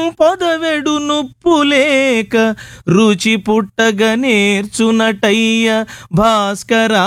పొదవెడు నుప్పు లేక రుచి పుట్టగ నేర్చునటయ్య భాస్కరా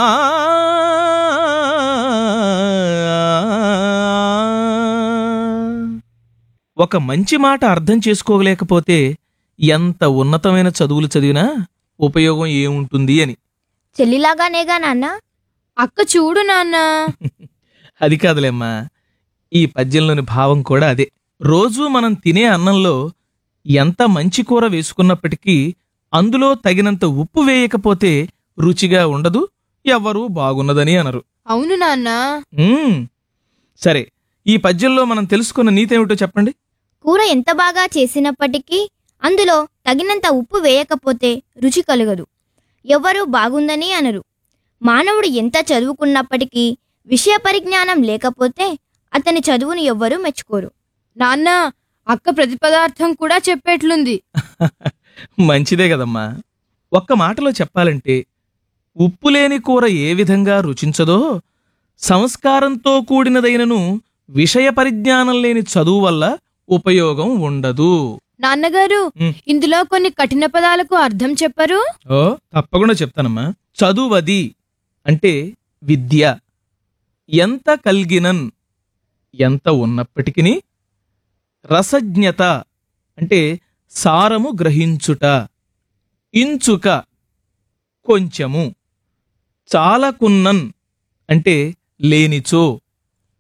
ఒక మంచి మాట అర్థం చేసుకోలేకపోతే ఎంత ఉన్నతమైన చదువులు చదివినా ఉపయోగం ఏముంటుంది అని చెల్లిలాగానేగా నాన్న అక్క చూడు నాన్న అది కాదులేమ్మా ఈ పద్యంలోని భావం కూడా అదే రోజూ మనం తినే అన్నంలో ఎంత మంచి కూర వేసుకున్నప్పటికీ అందులో తగినంత ఉప్పు వేయకపోతే రుచిగా ఉండదు ఎవ్వరూ బాగున్నదని అనరు అవును నాన్న మ్మ్. సరే ఈ పద్యంలో మనం తెలుసుకున్న నీతేమిటో చెప్పండి కూర ఎంత బాగా చేసినప్పటికీ అందులో తగినంత ఉప్పు వేయకపోతే రుచి కలగదు ఎవ్వరూ బాగుందని అనరు మానవుడు ఎంత చదువుకున్నప్పటికీ విషయ పరిజ్ఞానం లేకపోతే అతని చదువును ఎవ్వరూ మెచ్చుకోరు నాన్న అక్క ప్రతిపదార్థం కూడా చెప్పేట్లుంది మంచిదే కదమ్మా ఒక్క మాటలో చెప్పాలంటే ఉప్పు లేని కూర ఏ విధంగా రుచించదో సంస్కారంతో కూడినదైనను విషయ పరిజ్ఞానం లేని చదువు వల్ల ఉపయోగం ఉండదు నాన్నగారు ఉమ్. ఇందులో కొన్ని కఠిన పదాలకు అర్థం చెప్పరు ఓ తప్పకుండా చెప్తానమ్మా చదువది అంటే విద్య ఎంత కల్గినన్ ఎంత ఉన్నప్పటికీ రసజ్ఞత అంటే సారము గ్రహించుట ఇంచుక కొంచెము చాలకున్నన్ అంటే లేనిచో